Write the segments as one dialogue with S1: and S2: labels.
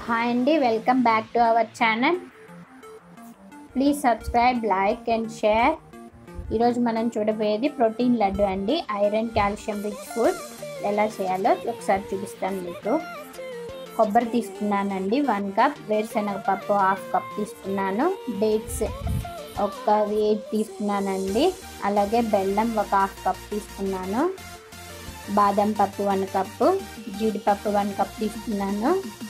S1: hi అండి welcome back to our channel please subscribe like and share ఈరోజు మనం చూడబోయేది ప్రోటీన్ లడ్డు అండి ఐరన్ కాల్షియం రిచ్ ఫుడ్ ఎలా చేయాలో ఒకసారి చూపిస్తాను మీకు కొబ్బరి తీసుకున్నానండి వన్ కప్ వేరుశనగ పప్పు హాఫ్ కప్ తీసుకున్నాను డేట్స్ ఒక ఎయిట్ తీసుకున్నానండి అలాగే బెల్లం ఒక హాఫ్ కప్ తీసుకున్నాను బాదం పప్పు వన్ కప్పు జీడిపప్పు వన్ కప్ తీసుకున్నాను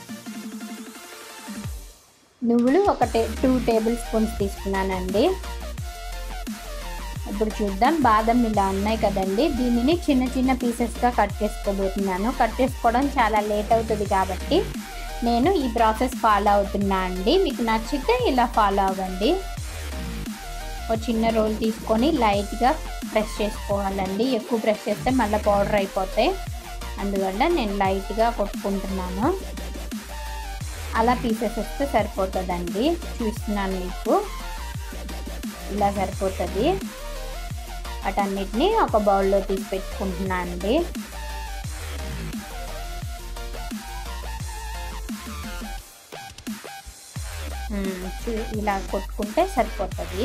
S1: నువ్వులు ఒక టే టూ టేబుల్ స్పూన్స్ తీసుకున్నానండి ఇప్పుడు చూద్దాం బాదం ఇలా ఉన్నాయి కదండి దీనిని చిన్న చిన్న పీసెస్గా కట్ చేసుకోబోతున్నాను కట్ చేసుకోవడం చాలా లేట్ అవుతుంది కాబట్టి నేను ఈ ప్రాసెస్ ఫాలో అవుతున్నా అండి మీకు నచ్చితే ఇలా ఫాలో అవ్వండి ఒక చిన్న రోల్ తీసుకొని లైట్గా ప్రెస్ చేసుకోవాలండి ఎక్కువ ప్రెస్ చేస్తే మళ్ళీ పౌడర్ అయిపోతాయి అందువల్ల నేను లైట్గా కొట్టుకుంటున్నాను అలా పీసెస్ వస్తే సరిపోతుందండి చూస్తున్నాను మీకు ఇలా సరిపోతుంది వాటన్నిటిని ఒక బౌల్లో తీసి పెట్టుకుంటున్నాను అండి ఇలా కొట్టుకుంటే సరిపోతుంది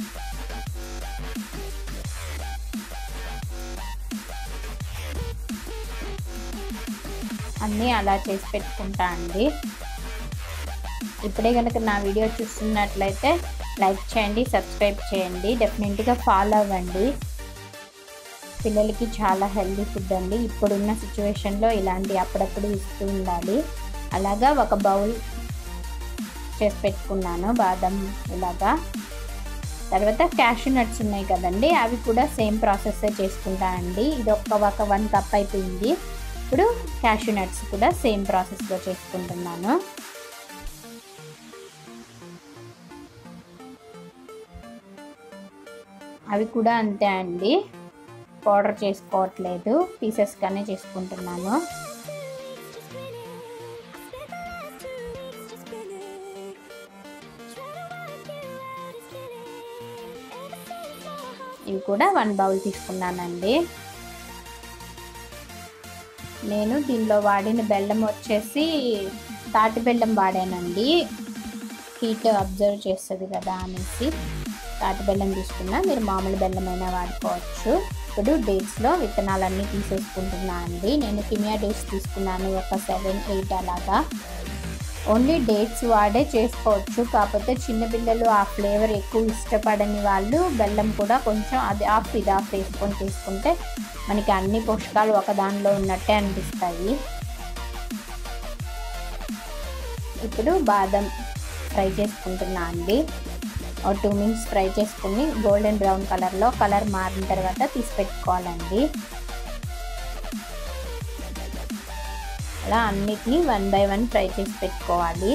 S1: అన్నీ అలా చేసి పెట్టుకుంటా అండి ఇప్పుడే కనుక నా వీడియో చూస్తున్నట్లయితే లైక్ చేయండి సబ్స్క్రైబ్ చేయండి డెఫినెట్గా ఫాలో అవ్వండి పిల్లలకి చాలా హెల్దీ ఫుడ్ అండి ఇప్పుడున్న సిచ్యువేషన్లో ఇలాంటి అప్పుడప్పుడు ఇస్తూ ఉండాలి అలాగా ఒక బౌల్ చేసి పెట్టుకున్నాను బాదం ఇలాగా తర్వాత క్యాషూ నట్స్ ఉన్నాయి కదండి అవి కూడా సేమ్ ప్రాసెస్ చేసుకుంటా అండి ఇది ఒక్క ఒక వన్ కప్ అయిపోయింది ఇప్పుడు క్యాషూ నట్స్ కూడా సేమ్ ప్రాసెస్లో చేసుకుంటున్నాను అవి కూడా అంతే అండి పౌడర్ చేసుకోవట్లేదు పీసెస్గానే చేసుకుంటున్నాను ఇవి కూడా వన్ బౌల్ తీసుకున్నానండి నేను దీనిలో వాడిన బెల్లం వచ్చేసి తాటి బెల్లం వాడానండి హీట్ అబ్జర్వ్ చేస్తుంది కదా అనేసి తాటి బెల్లం తీసుకున్నా మీరు మామూలు బెల్లం అయినా వాడుకోవచ్చు ఇప్పుడు డేట్స్లో విత్తనాలన్నీ తీసేసుకుంటున్నా అండి నేను కిమియా డేట్స్ తీసుకున్నాను ఒక సెవెన్ ఎయిట్ అలాగా ఓన్లీ డేట్స్ వాడే చేసుకోవచ్చు కాకపోతే చిన్నపిల్లలు ఆ ఫ్లేవర్ ఎక్కువ ఇష్టపడని వాళ్ళు బెల్లం కూడా కొంచెం అది ఆఫ్ ఇది ఆఫ్ వేసుకొని తీసుకుంటే మనకి అన్ని పోషకాలు ఒక దానిలో ఉన్నట్టే అనిపిస్తాయి ఇప్పుడు బాదం ఫ్రై చేసుకుంటున్నా అండి ఒక టూ మినిట్స్ ఫ్రై చేసుకుని గోల్డెన్ బ్రౌన్ కలర్లో కలర్ మారిన తర్వాత తీసి పెట్టుకోవాలండి అలా అన్నిటినీ వన్ బై వన్ ఫ్రై చేసి పెట్టుకోవాలి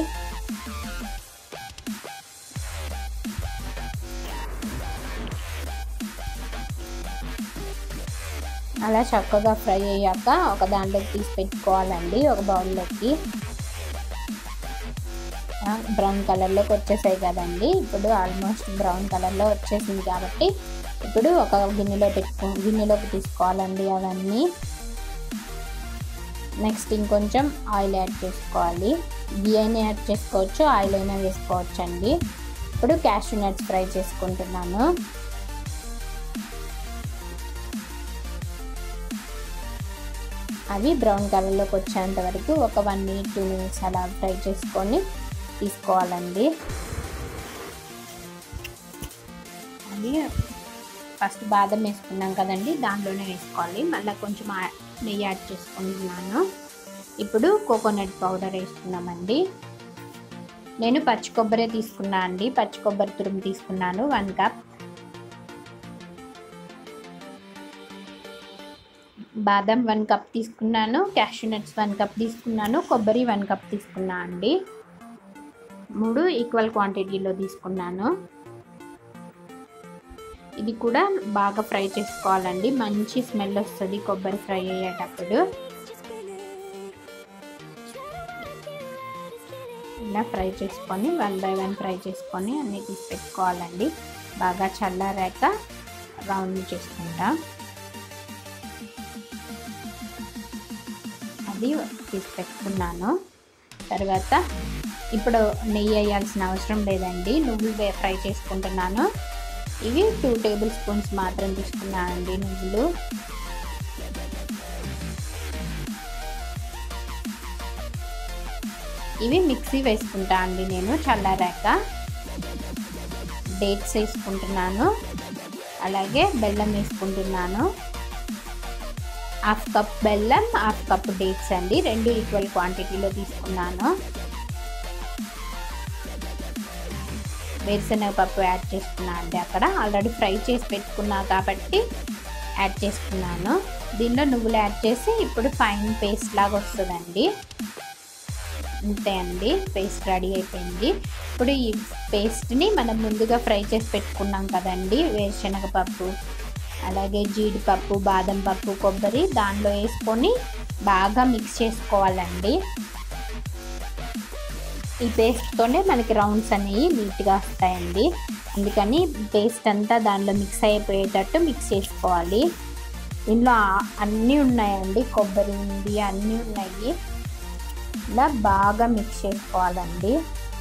S1: అలా చక్కగా ఫ్రై అయ్యాక ఒక దాంట్లోకి తీసి పెట్టుకోవాలండి ఒక బౌల్లోకి బ్రౌన్ కలర్లోకి వచ్చేసాయి కదండి ఇప్పుడు ఆల్మోస్ట్ బ్రౌన్ కలర్లో వచ్చేసింది కాబట్టి ఇప్పుడు ఒక గిన్నెలో పెట్టుకో గిన్నెలోకి తీసుకోవాలండి అవన్నీ నెక్స్ట్ ఇంకొంచెం ఆయిల్ యాడ్ చేసుకోవాలి గీ అయినా యాడ్ చేసుకోవచ్చు ఆయిల్ అయినా వేసుకోవచ్చు అండి ఇప్పుడు క్యాషూ నట్స్ ఫ్రై చేసుకుంటున్నాను అవి బ్రౌన్ కలర్లోకి వచ్చేంత వరకు ఒక వన్ మినిట్ టూ మినిట్స్ అలా ఫ్రై చేసుకొని తీసుకోవాలండి అది ఫస్ట్ బాదం వేసుకున్నాం కదండి దాంట్లోనే వేసుకోవాలి మళ్ళీ కొంచెం నెయ్యి యాడ్ చేసుకుంటున్నాను ఇప్పుడు కోకోనట్ పౌడర్ వేసుకున్నామండి నేను పచ్చి కొబ్బరి తీసుకున్నా అండి పచ్చి కొబ్బరి తురుము తీసుకున్నాను వన్ కప్ బాదం వన్ కప్ తీసుకున్నాను క్యాషూ నట్స్ వన్ కప్ తీసుకున్నాను కొబ్బరి వన్ కప్ తీసుకున్నా అండి మూడు ఈక్వల్ క్వాంటిటీలో తీసుకున్నాను ఇది కూడా బాగా ఫ్రై చేసుకోవాలండి మంచి స్మెల్ వస్తుంది కొబ్బరి ఫ్రై అయ్యేటప్పుడు ఇలా ఫ్రై చేసుకొని వన్ బై వన్ ఫ్రై చేసుకొని అన్నీ తీసి పెట్టుకోవాలండి బాగా చల్లారాక రౌండ్ చేసుకుంటా అది తీసి పెట్టుకున్నాను తర్వాత ఇప్పుడు నెయ్యి వేయాల్సిన అవసరం లేదండి నువ్వులు వే- ఫ్రై చేసుకుంటున్నాను ఇవి టూ టేబుల్ స్పూన్స్ మాత్రం తీసుకున్నానండి నువ్వులు ఇవి మిక్సీ వేసుకుంటా అండి నేను చల్లారాక డేట్స్ వేసుకుంటున్నాను అలాగే బెల్లం వేసుకుంటున్నాను హాఫ్ కప్ బెల్లం హాఫ్ కప్ డేట్స్ అండి రెండు ఈక్వల్ క్వాంటిటీలో తీసుకున్నాను వేరుశనగ పప్పు యాడ్ చేసుకున్నాను అండి అక్కడ ఆల్రెడీ ఫ్రై చేసి పెట్టుకున్నా కాబట్టి యాడ్ చేసుకున్నాను దీనిలో నువ్వులు యాడ్ చేసి ఇప్పుడు ఫైన్ పేస్ట్ లాగా వస్తుందండి అంతే అండి పేస్ట్ రెడీ అయిపోయింది ఇప్పుడు ఈ పేస్ట్ని మనం ముందుగా ఫ్రై చేసి పెట్టుకున్నాం కదండి వేరుశనగ పప్పు అలాగే జీడిపప్పు బాదం పప్పు కొబ్బరి దానిలో వేసుకొని బాగా మిక్స్ చేసుకోవాలండి ఈ పేస్ట్తోనే మనకి రౌండ్స్ అనేవి నీట్గా వస్తాయండి అందుకని పేస్ట్ అంతా దానిలో మిక్స్ అయిపోయేటట్టు మిక్స్ చేసుకోవాలి దీనిలో ఆ- అన్నీ ఉన్నాయండి కొబ్బరి ఉంది అన్నీ ఉన్నాయి ఇలా బాగా మిక్స్ చేసుకోవాలండి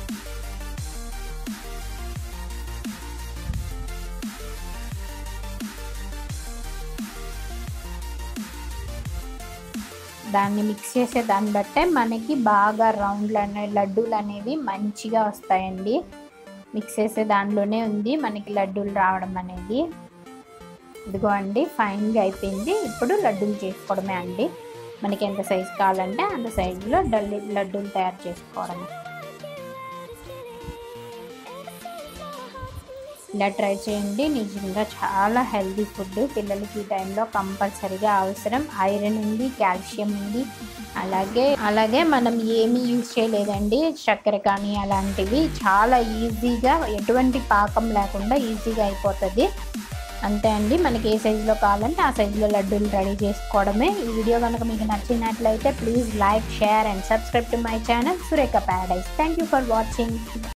S1: దాన్ని మిక్స్ చేసే దాన్ని బట్టే మనకి బాగా రౌండ్లు అనే లడ్డూలు అనేవి మంచిగా వస్తాయండి మిక్స్ చేసే దానిలోనే ఉంది మనకి లడ్డూలు రావడం అనేది ఇదిగో అండి ఫైన్గా అయిపోయింది ఇప్పుడు లడ్డూలు చేసుకోవడమే అండి మనకి ఎంత సైజు కావాలంటే అంత సైజులో డల్లి లడ్డూలు తయారు చేసుకోవడమే ఇలా ట్రై చేయండి నిజంగా చాలా హెల్తీ ఫుడ్ పిల్లలకి ఈ టైంలో కంపల్సరీగా అవసరం ఐరన్ ఉంది కాల్షియం ఉంది అలాగే అలాగే మనం ఏమీ యూజ్ చేయలేదండి చక్కెర కానీ అలాంటివి చాలా ఈజీగా ఎటువంటి పాకం లేకుండా ఈజీగా అయిపోతుంది అంతే అండి మనకి ఏ సైజులో కావాలంటే ఆ సైజులో లడ్డూలు రెడీ చేసుకోవడమే ఈ వీడియో కనుక మీకు నచ్చినట్లయితే please like share and subscribe to my channel Surekha Paradise thank you for watching